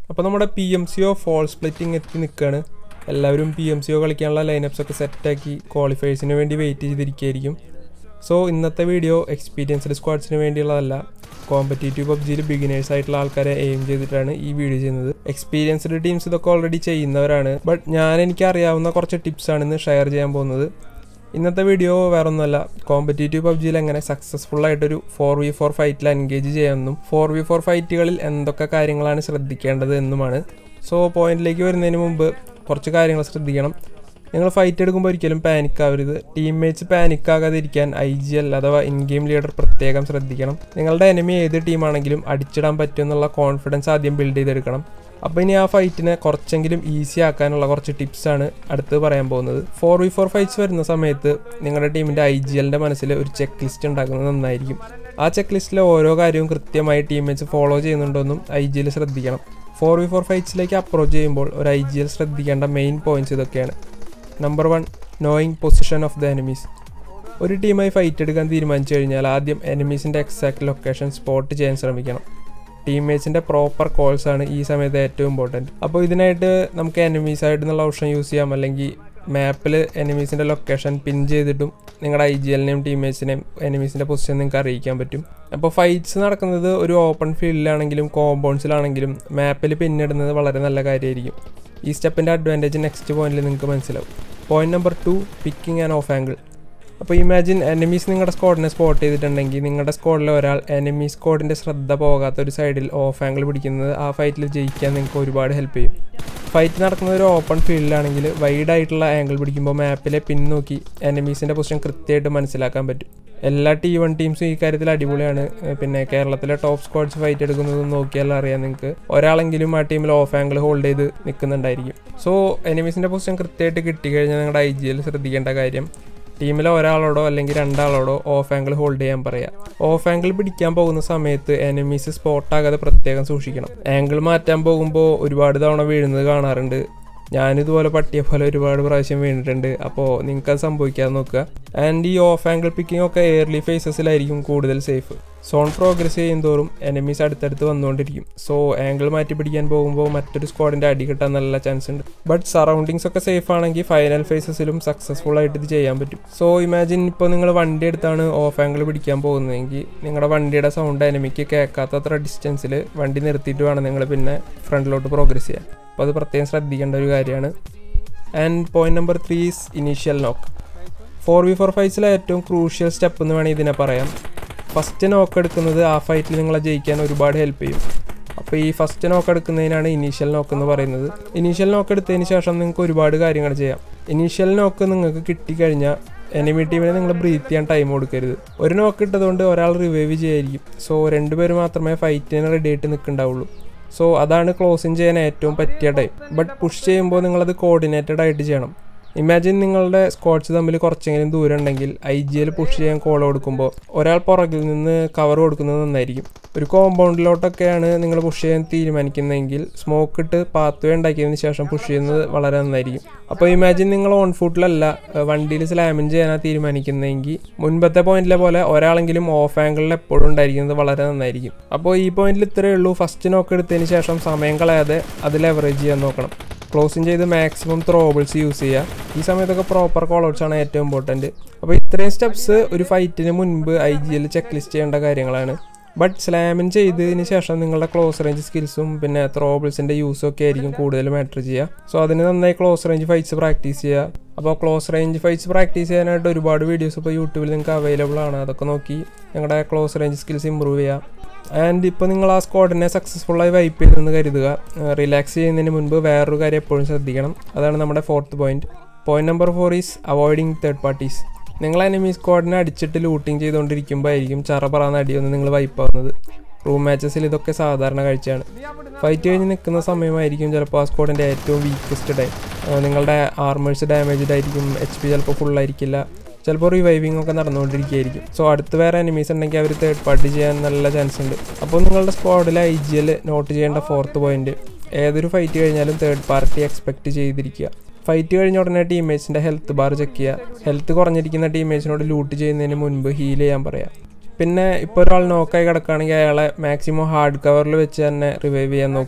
അപ്പോൾ നമ്മുടെ P M C O fall splitting എത്തി നിൽക്കുകയാണ് എല്ലാവരും പി എം സി ഒ കളിക്കാനുള്ള ലൈനപ്സ് ഒക്കെ സെറ്റാക്കി ക്വാളിഫയേഴ്സിന് വേണ്ടി വെയിറ്റ് ചെയ്തിരിക്കുകയായിരിക്കും സോ ഇന്നത്തെ വീഡിയോ എക്സ്പീരിയൻസ്ഡ് സ്ക്വാഡ്സിന് വേണ്ടിയുള്ളതല്ല കോമ്പറ്റേറ്റീവ് പബ്ജിയിൽ ബിഗിനേഴ്സ് ആയിട്ടുള്ള ആൾക്കാരെ എയിം ചെയ്തിട്ടാണ് ഈ വീഡിയോ ചെയ്യുന്നത് എക്സ്പീരിയൻസ്ഡ് ടീംസ് ഇതൊക്കെ ഓൾറെഡി ചെയ്യുന്നവരാണ് ബട്ട് ഞാൻ എനിക്ക് അറിയാവുന്ന കുറച്ച് ടിപ്സ് ആണ് ഇന്ന് ഷെയർ ചെയ്യാൻ പോകുന്നത് ഇന്നത്തെ വീഡിയോ വേറൊന്നുമല്ല കോമ്പറ്റേറ്റീവ് പബ്ജിയിൽ എങ്ങനെ സക്സസ്ഫുൾ ആയിട്ടൊരു ഫോർ വി ഫോർ ഫൈറ്റിൽ എൻഗേജ് ചെയ്യാമെന്നും ഫോർ വി ഫോർ ഫൈറ്റുകളിൽ എന്തൊക്കെ കാര്യങ്ങളാണ് ശ്രദ്ധിക്കേണ്ടത് എന്നുമാണ് സോ പോയിന്റിലേക്ക് വരുന്നതിന് മുമ്പ് കുറച്ച് കാര്യങ്ങൾ ശ്രദ്ധിക്കണം നിങ്ങൾ ഫൈറ്റ് എടുക്കുമ്പോൾ ഒരിക്കലും പാനിക് ആവരുത് ടീംമേറ്റ്സ് പാനിക് ആകാതിരിക്കാൻ ഐ ജി എൽ അഥവാ ഇൻ ഗെയിം ലീഡർ പ്രത്യേകം ശ്രദ്ധിക്കണം നിങ്ങളുടെ എനിമി ഏത് ടീമാണെങ്കിലും അടിച്ചിടാൻ പറ്റുമെന്നുള്ള കോൺഫിഡൻസ് ആദ്യം ബിൽഡ് ചെയ്തെടുക്കണം അപ്പോൾ ഇനി ആ ഫൈറ്റിനെ കുറച്ചെങ്കിലും ഈസി ആക്കാനുള്ള കുറച്ച് ടിപ്സാണ് അടുത്ത് പറയാൻ പോകുന്നത് ഫോർ വി ഫോർ ഫൈറ്റ്സ് വരുന്ന സമയത്ത് നിങ്ങളുടെ ടീമിൻ്റെ ഐ ജി എല്ലിൻ്റെ മനസ്സിൽ ഒരു ചെക്ക് ലിസ്റ്റ് ഉണ്ടാക്കുന്നത് നന്നായിരിക്കും ആ ചെക്ക് ലിസ്റ്റിലെ ഓരോ കാര്യവും കൃത്യമായി ടീംമേറ്റ്സ് ഫോളോ ചെയ്യുന്നുണ്ടോയെന്നും ഐ ജി എൽ ശ്രദ്ധിക്കണം ഫോർ വി ഫോർ ഫൈറ്റ്സിലേക്ക് അപ്രോച്ച് ചെയ്യുമ്പോൾ ഒരു ഐ ജി എൽ ശ്രദ്ധിക്കേണ്ട മെയിൻ പോയിന്റ്സ് ഇതൊക്കെയാണ് number one knowing position of the enemies ഒരു ടീമായി ഫൈറ്റ് എടുക്കാൻ തീരുമാനിച്ചു കഴിഞ്ഞാൽ ആദ്യം എനിമീസിൻ്റെ എക്സാക്ട് ലൊക്കേഷൻ സ്പോട്ട് ചെയ്യാൻ ശ്രമിക്കണം ടീംമേറ്റ്സിൻ്റെ പ്രോപ്പർ കോൾസ് ആണ് ഈ സമയത്ത് ഏറ്റവും ഇമ്പോർട്ടൻറ്റ് അപ്പോൾ ഇതിനായിട്ട് നമുക്ക് എനിമീസ് ആയിട്ട് എന്നുള്ള ഓപ്ഷൻ യൂസ് ചെയ്യാം അല്ലെങ്കിൽ മാപ്പിൽ എനിമീസിൻ്റെ ലൊക്കേഷൻ പിൻ ചെയ്തിട്ടും നിങ്ങളുടെ ഐ ജി എല്ലിനെയും ടീംമേറ്റ്സിനെയും എനിമീസിൻ്റെ പൊസിഷൻ നിങ്ങൾക്ക് അറിയിക്കാൻ പറ്റും അപ്പോൾ ഫൈറ്റ്സ് നടക്കുന്നത് ഒരു ഓപ്പൺ ഫീൽഡിലാണെങ്കിലും കോമ്പൗണ്ട്സിലാണെങ്കിലും മാപ്പിൽ പിന്നിടുന്നത് വളരെ നല്ല കാര്യമായിരിക്കും ഈ സ്റ്റെപ്പിൻ്റെ അഡ്വാൻറ്റേജ് നെക്സ്റ്റ് പോയിന്റിൽ നിങ്ങൾക്ക് മനസ്സിലാവും point number two picking and off angle അപ്പോൾ ഇമാജിൻ എനിമീസ് നിങ്ങളുടെ സ്ക്വാഡിനെ സ്പോട്ട് ചെയ്തിട്ടുണ്ടെങ്കിൽ നിങ്ങളുടെ സ്ക്വാഡിലെ ഒരാൾ എനിമി സ്ക്വാഡിൻ്റെ ശ്രദ്ധ പോകാത്ത ഒരു സൈഡിൽ ഓഫ് ആംഗിൾ പിടിക്കുന്നത് ആ ഫൈറ്റിൽ ജയിക്കാൻ നിങ്ങൾക്ക് ഒരുപാട് ഹെൽപ്പ് ചെയ്യും ഫൈറ്റ് നടക്കുന്ന ഒരു ഓപ്പൺ ഫീൽഡിലാണെങ്കിൽ വൈഡ് ആയിട്ടുള്ള ആംഗിൾ പിടിക്കുമ്പോൾ മാപ്പിലെ പിൻ നോക്കി എനിമീസിൻ്റെ പൊസിഷൻ കൃത്യമായിട്ട് മനസ്സിലാക്കാൻ പറ്റും എല്ലാ ടി വൺ ടീംസും ഈ കാര്യത്തിൽ അടിപൊളിയാണ് പിന്നെ കേരളത്തിലെ ടോപ്പ് സ്ക്വാഡ്സ് ഫൈറ്റ് എടുക്കുന്നത് നോക്കിയാൽ അറിയാം നിങ്ങൾക്ക് ഒരാളെങ്കിലും ആ ടീമിൽ ഓഫ് ആംഗിൾ ഹോൾഡ് ചെയ്ത് നിൽക്കുന്നുണ്ടായിരിക്കും സോ എനിമീസിൻ്റെ പൊസിഷൻ കൃത്യമായിട്ട് കിട്ടിക്കഴിഞ്ഞാൽ നിങ്ങളുടെ ഐ ജിയിൽ ശ്രദ്ധിക്കേണ്ട കാര്യം ടീമിലെ ഒരാളോടോ അല്ലെങ്കിൽ രണ്ടാളോടോ ഓഫ് ആംഗിൾ ഹോൾഡ് ചെയ്യാൻ പറയാം ഓഫ് ആംഗിൾ പിടിക്കാൻ പോകുന്ന സമയത്ത് എനിമീസ് സ്പോട്ടാകാതെ പ്രത്യേകം സൂക്ഷിക്കണം ആംഗിൾ മാറ്റാൻ പോകുമ്പോൾ ഒരുപാട് തവണ വീഴുന്നത് കാണാറുണ്ട് ഞാനിതുപോലെ പട്ടിയെ പോലെ ഒരുപാട് പ്രാവശ്യം വീണിട്ടുണ്ട് അപ്പോൾ നിങ്ങൾക്ക് അത് സംഭവിക്കാതെ നോക്കുക ആൻഡ് ഈ ഓഫ് ആംഗിൾ പിക്കിംഗ് ഒക്കെ എയർലി ഫേസസിലായിരിക്കും കൂടുതൽ സേഫ് സോൺ പ്രോഗ്രസ് ചെയ്യുന്തോറും എനിമീസ് അടുത്തടുത്ത് വന്നുകൊണ്ടിരിക്കും സോ ആംഗിൾ മാറ്റി പിടിക്കാൻ പോകുമ്പോൾ മറ്റൊരു സ്ക്വാഡിൻ്റെ അടി കിട്ടാൻ നല്ല ചാൻസ് ഉണ്ട് ബട്ട് സറൗണ്ടിങ്സ് ഒക്കെ സേഫ് ആണെങ്കിൽ ഫൈനൽ ഫേസസിലും സക്സസ്ഫുൾ ആയിട്ട് ഇത് ചെയ്യാൻ പറ്റും സോ ഇമാജിൻ ഇപ്പോൾ നിങ്ങൾ വണ്ടി എടുത്താണ് ഓഫ് ആംഗിൾ പിടിക്കാൻ പോകുന്നതെങ്കിൽ നിങ്ങളുടെ വണ്ടിയുടെ സൗണ്ട് എനിമിക്ക് കേൾക്കാത്തത്ര ഡിസ്റ്റൻസിൽ വണ്ടി നിർത്തിയിട്ട് വേണം നിങ്ങൾ പിന്നെ ഫ്രണ്ടിലോട്ട് പ്രോഗ്രസ് ചെയ്യാൻ അപ്പോൾ അത് പ്രത്യേകം ശ്രദ്ധിക്കേണ്ട ഒരു കാര്യമാണ് and point number three is initial knock four v four ഫൈവ്സിലെ ഏറ്റവും ക്രൂഷ്യൽ സ്റ്റെപ്പ് എന്ന് വേണമെങ്കിൽ ഇതിനെ പറയാം ഫസ്റ്റ് നോക്ക് എടുക്കുന്നത് ആ ഫൈറ്റിൽ നിങ്ങളെ ജയിക്കാൻ ഒരുപാട് ഹെൽപ്പ് ചെയ്യും അപ്പോൾ ഈ ഫസ്റ്റ് നോക്ക് എടുക്കുന്നതിനാണ് ഇനീഷ്യൽ നോക്ക് എന്ന് പറയുന്നത് ഇനീഷ്യൽ നോക്ക് എടുത്തതിന് ശേഷം നിങ്ങൾക്ക് ഒരുപാട് കാര്യങ്ങൾ ചെയ്യാം ഇനീഷ്യൽ നോക്ക് നിങ്ങൾക്ക് കിട്ടിക്കഴിഞ്ഞാൽ എനിമി ടീമിനെ നിങ്ങൾ ബ്രീത്ത് ചെയ്യാൻ ടൈം കൊടുക്കരുത് ഒരു നോക്ക് ഇട്ടതുകൊണ്ട് ഒരാൾ റിവൈവ് ചെയ്യായിരിക്കും സോ രണ്ടുപേർ മാത്രമേ ഫൈറ്റിന് റെഡി ആയിട്ട് നിൽക്കുന്നുണ്ടാവുള്ളൂ സോ അതാണ് ക്ലോസിങ് ചെയ്യാൻ ഏറ്റവും പറ്റിയ ടൈം ബട്ട് പുഷ് ചെയ്യുമ്പോൾ നിങ്ങളത് കോർഡിനേറ്റഡ് ആയിട്ട് ചെയ്യണം ഇമാജിൻ നിങ്ങളുടെ സ്ക്വാഡ്സ് തമ്മിൽ കുറച്ചെങ്കിലും ദൂരം ഉണ്ടെങ്കിൽ ഐ ജി എൽ പുഷ് ചെയ്യാൻ കോൾ കൊടുക്കുമ്പോൾ ഒരാൾ പുറകിൽ നിന്ന് കവർ കൊടുക്കുന്നത് നന്നായിരിക്കും ഒരു കോമ്പൗണ്ടിലോട്ടൊക്കെയാണ് നിങ്ങൾ പുഷ് ചെയ്യാൻ തീരുമാനിക്കുന്നതെങ്കിൽ സ്മോക്ക് ഇട്ട് പാത്വേ ഉണ്ടാക്കിയതിന് ശേഷം പുഷ് ചെയ്യുന്നത് വളരെ നന്നായിരിക്കും അപ്പോൾ ഇമാജിൻ നിങ്ങൾ ഓൺ ഫുട്ടിലല്ല വണ്ടിയിൽ സ്ലാമിൻ ചെയ്യാനാണ് തീരുമാനിക്കുന്നതെങ്കിൽ മുൻപത്തെ പോയിന്റിലെ പോലെ ഒരാളെങ്കിലും ഓഫ് ആംഗിളിൽ എപ്പോഴും ഉണ്ടായിരിക്കുന്നത് വളരെ നന്നായിരിക്കും അപ്പോൾ ഈ പോയിന്റിൽ ഇത്രയേ ഉള്ളൂ ഫസ്റ്റ് നോക്ക് എടുത്തതിന് ശേഷം സമയം കളയാതെ അത് ലെവറേജ് ചെയ്യാൻ നോക്കണം ക്ലോസിങ് ചെയ്ത് മാക്സിമം ത്രോബിൾസ് യൂസ് ചെയ്യുക ഈ സമയത്തൊക്കെ പ്രോപ്പർ കോളൗട്ട്സ് ആണ് ഏറ്റവും ഇമ്പോർട്ടൻറ്റ് അപ്പോൾ ഇത്രയും സ്റ്റെപ്സ് ഒരു ഫൈറ്റിന് മുൻപ് I G L check list ചെയ്യേണ്ട കാര്യങ്ങളാണ് ബട്ട് സ്ലാമിൻ ചെയ്തതിന് ശേഷം നിങ്ങളുടെ ക്ലോസ് റേഞ്ച് സ്കിൽസും പിന്നെ ത്രോബിൾസിൻ്റെ യൂസും ഒക്കെ ആയിരിക്കും കൂടുതൽ മാറ്റർ ചെയ്യുക സോ അതിന് നന്നായി ക്ലോസ് റേഞ്ച് ഫൈറ്റ്സ് പ്രാക്ടീസ് ചെയ്യുക അപ്പോൾ ക്ലോസ് റേഞ്ച് ഫൈറ്റ്സ് പ്രാക്ടീസ് ചെയ്യാനായിട്ട് ഒരുപാട് വീഡിയോസ് ഇപ്പോൾ യൂട്യൂബിൽ നിങ്ങൾക്ക് അവൈലബിൾ ആണ് അതൊക്കെ നോക്കി നിങ്ങളുടെ ക്ലോസ് റേഞ്ച് സ്കിൽസ് ഇമ്പ്രൂവ് ചെയ്യുക ആൻഡ് ഇപ്പോൾ നിങ്ങൾ ആ സ്ക്വാഡിനെ സക്സസ്ഫുള്ളായി വൈപ്പ് ചെയ്തെന്ന് കരുതുക റിലാക്സ് ചെയ്യുന്നതിന് മുൻപ് വേറൊരു കാര്യം എപ്പോഴും ശ്രദ്ധിക്കണം അതാണ് നമ്മുടെ fourth point point number four is avoiding third parties നിങ്ങൾ എനിമി സ്ക്വാഡിനെ അടിച്ചിട്ട് ലൂട്ടിങ് ചെയ്തുകൊണ്ടിരിക്കുമ്പോൾ ആയിരിക്കും ചറ പറന്ന് അടിയൊന്ന് നിങ്ങൾ വൈപ്പ് ആവുന്നത് റൂം മാച്ചസിൽ ഇതൊക്കെ സാധാരണ കാഴ്ചയാണ് ഫൈറ്റ് കഴിഞ്ഞ് നിൽക്കുന്ന സമയമായിരിക്കും ചിലപ്പോൾ ആ സ്ക്വാഡിൻ്റെ ഏറ്റവും വീക്കസ്റ്റ് ടൈം നിങ്ങളുടെ ആർമേഴ്സ് ഡാമേജ്ഡ് ആയിരിക്കും എച്ച് പി ചിലപ്പോൾ ഫുൾ ആയിരിക്കില്ല ചിലപ്പോൾ റിവൈവിംഗ് ഒക്കെ നടന്നുകൊണ്ടിരിക്കുകയായിരിക്കും സോ അടുത്ത് വേറെ എനിമീസ് ഉണ്ടെങ്കിൽ അവർ തേർഡ് പാർട്ടി ചെയ്യാൻ നല്ല ചാൻസ് ഉണ്ട് അപ്പോൾ നിങ്ങളുടെ സ്ക്വാഡിലെ ഐ ജി എൽ നോട്ട് ചെയ്യേണ്ട ഫോർത്ത് പോയിന്റ് ഏതൊരു ഫൈറ്റ് കഴിഞ്ഞാലും തേർഡ് പാർട്ടി എക്സ്പെക്ട് ചെയ്തിരിക്കുക ഫൈറ്റ് കഴിഞ്ഞ ഉടനെ ടീമേറ്റ്സിൻ്റെ ഹെൽത്ത് ബാർ ചെക്ക് ചെയ്യുക ഹെൽത്ത് കുറഞ്ഞിരിക്കുന്ന ടീമേറ്റ്സിനോട് ലൂട്ട് ചെയ്യുന്നതിന് മുൻപ് ഹീൽ ചെയ്യാൻ പറയാം പിന്നെ ഇപ്പോൾ ഒരാൾ നോക്കായി കിടക്കുകയാണെങ്കിൽ അയാളെ മാക്സിമം ഹാർഡ് കവറിൽ വെച്ച് തന്നെ റിവൈവ് ചെയ്യാൻ നോക്കുക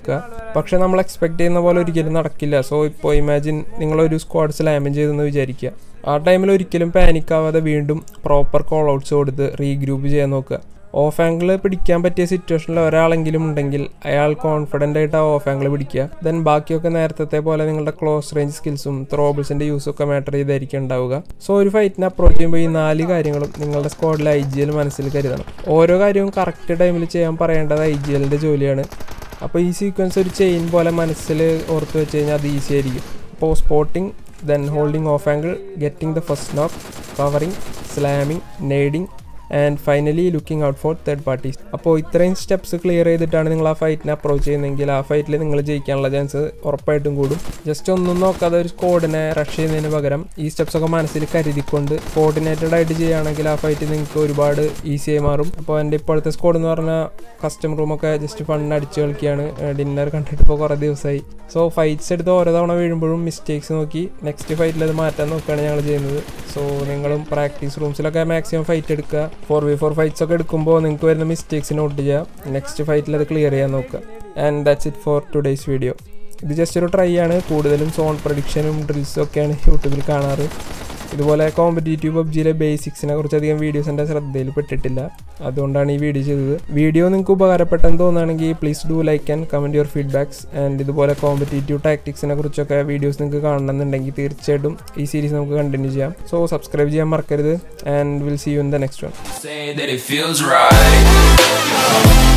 പക്ഷേ നമ്മൾ എക്സ്പെക്ട് ചെയ്യുന്ന പോലെ ഒരിക്കലും നടക്കില്ല സോ ഇപ്പോൾ ഇമാജിൻ നിങ്ങളൊരു സ്ക്വാഡ് സ്ലാമൻ ചെയ്തെന്ന് വിചാരിക്കുക ആ ടൈമിൽ ഒരിക്കലും പാനിക് ആവാതെ വീണ്ടും പ്രോപ്പർ കോൾ ഔട്ട്സ് കൊടുത്ത് റീഗ്രൂപ്പ് ചെയ്യാൻ നോക്കുക ഓഫ് ആംഗിൾ പിടിക്കാൻ പറ്റിയ സിറ്റുവേഷനിൽ ഒരാളെങ്കിലും ഉണ്ടെങ്കിൽ അയാൾ കോൺഫിഡൻ്റ് ആയിട്ട് ആ ഓഫ് ആംഗിൾ പിടിക്കുക ദെൻ ബാക്കിയൊക്കെ നേരത്തെ പോലെ നിങ്ങളുടെ ക്ലോസ് റേഞ്ച് സ്കിൽസും ത്രോബിൾസിൻ്റെ യൂസും ഒക്കെ മാറ്റർ ചെയ്തായിരിക്കും ഉണ്ടാവുക സോ ഒരു ഫൈറ്റിനെ അപ്രോച്ച് ചെയ്യുമ്പോൾ ഈ നാല് കാര്യങ്ങളും നിങ്ങളുടെ സ്ക്വാഡിലെ ഐ ജി എൽ മനസ്സിൽ കരുതണം ഓരോ കാര്യവും കറക്റ്റ് ടൈമിൽ ചെയ്യാൻ പറയേണ്ടത് ഐ ജി എല്ലിൻ്റെ ജോലിയാണ് അപ്പോൾ ഈ സീക്വൻസ് ഒരു ചെയിൻ പോലെ മനസ്സിൽ ഓർത്ത് വെച്ച് കഴിഞ്ഞാൽ അത് ഈസി ആയിരിക്കും അപ്പോൾ spotting then holding off angle getting the first knock covering slamming nading and finally looking out for third parties അപ്പോൾ ഇത്രയും സ്റ്റെപ്സ് ക്ലിയർ ചെയ്തിട്ടാണ് നിങ്ങൾ ആ ഫൈറ്റിനെ അപ്രോച്ച് ചെയ്യുന്നതെങ്കിൽ ആ ഫൈറ്റിൽ നിങ്ങൾ ജയിക്കാനുള്ള ചാൻസ് ഉറപ്പായിട്ടും കൂടും ജസ്റ്റ് ഒന്നും നോക്കാതെ ഒരു സ്കോഡിനെ റഷ് ചെയ്യുന്നതിന് പകരം ഈ സ്റ്റെപ്സ് ഒക്കെ മനസ്സിൽ കരുതിക്കൊണ്ട് കോർഡിനേറ്റഡ് ആയിട്ട് ചെയ്യുകയാണെങ്കിൽ ആ ഫൈറ്റ് നിങ്ങൾക്ക് ഒരുപാട് ഈസി ആയി മാറും അപ്പോൾ എൻ്റെ ഇപ്പോഴത്തെ സ്കോഡ് എന്ന് പറഞ്ഞാൽ കസ്റ്റം റൂമൊക്കെ ജസ്റ്റ് ഫണ്ട് അടിച്ച് കളിക്കുകയാണ് ഡിന്നർ കണ്ടിട്ട് ഇപ്പോൾ കുറേ ദിവസമായി സോ ഫൈറ്റ്സ് എടുത്ത് ഓരോ തവണ വീഴുമ്പോഴും മിസ്റ്റേക്സ് നോക്കി നെക്സ്റ്റ് ഫൈറ്റിൽ അത് മാറ്റാൻ നോക്കുകയാണ് ഞങ്ങൾ ചെയ്യുന്നത് സോ നിങ്ങളും പ്രാക്ടീസ് റൂംസിലൊക്കെ മാക്സിമം ഫൈറ്റ് എടുക്കുക ഫോർ വി ഫോർ ഫൈറ്റ്സ് ഒക്കെ എടുക്കുമ്പോൾ നിങ്ങൾക്ക് വരുന്ന മിസ്റ്റേക്സ് നോട്ട് ചെയ്യുക നെക്സ്റ്റ് ഫൈറ്റിൽ അത് ക്ലിയർ ചെയ്യാൻ നോക്കുക and that's it for today's video ഇത് ജസ്റ്റ് ഒരു ട്രൈ ആണ് കൂടുതലും സോൺ പ്രഡിക്ഷനും ഡ്രിൽസും ഒക്കെയാണ് യൂട്യൂബിൽ കാണാറ് ഇതുപോലെ കോമ്പറ്റേറ്റീവ് പബ്ജിയിലെ ബേസിക്സിനെ കുറിച്ച് അധികം വീഡിയോസ് എൻ്റെ ശ്രദ്ധയിൽ പെട്ടിട്ടില്ല അതുകൊണ്ടാണ് ഈ വീഡിയോ ചെയ്തത് വീഡിയോ നിങ്ങൾക്ക് ഉപകാരപ്പെട്ടെന്ന് തോന്നുകയാണെങ്കിൽ please do like and comment your feedbacks and ഇതുപോലെ കോമ്പറ്റേറ്റീവ് ടാക്ടിക്സിനെ കുറിച്ചൊക്കെ വീഡിയോസ് നിങ്ങൾക്ക് കാണണമെന്നുണ്ടെങ്കിൽ തീർച്ചയായിട്ടും ഈ സീരീസ് നമുക്ക് കണ്ടിന്യൂ ചെയ്യാം സോ സബ്സ്ക്രൈബ് ചെയ്യാൻ മറക്കരുത് and will see you in the next one Say that it feels right.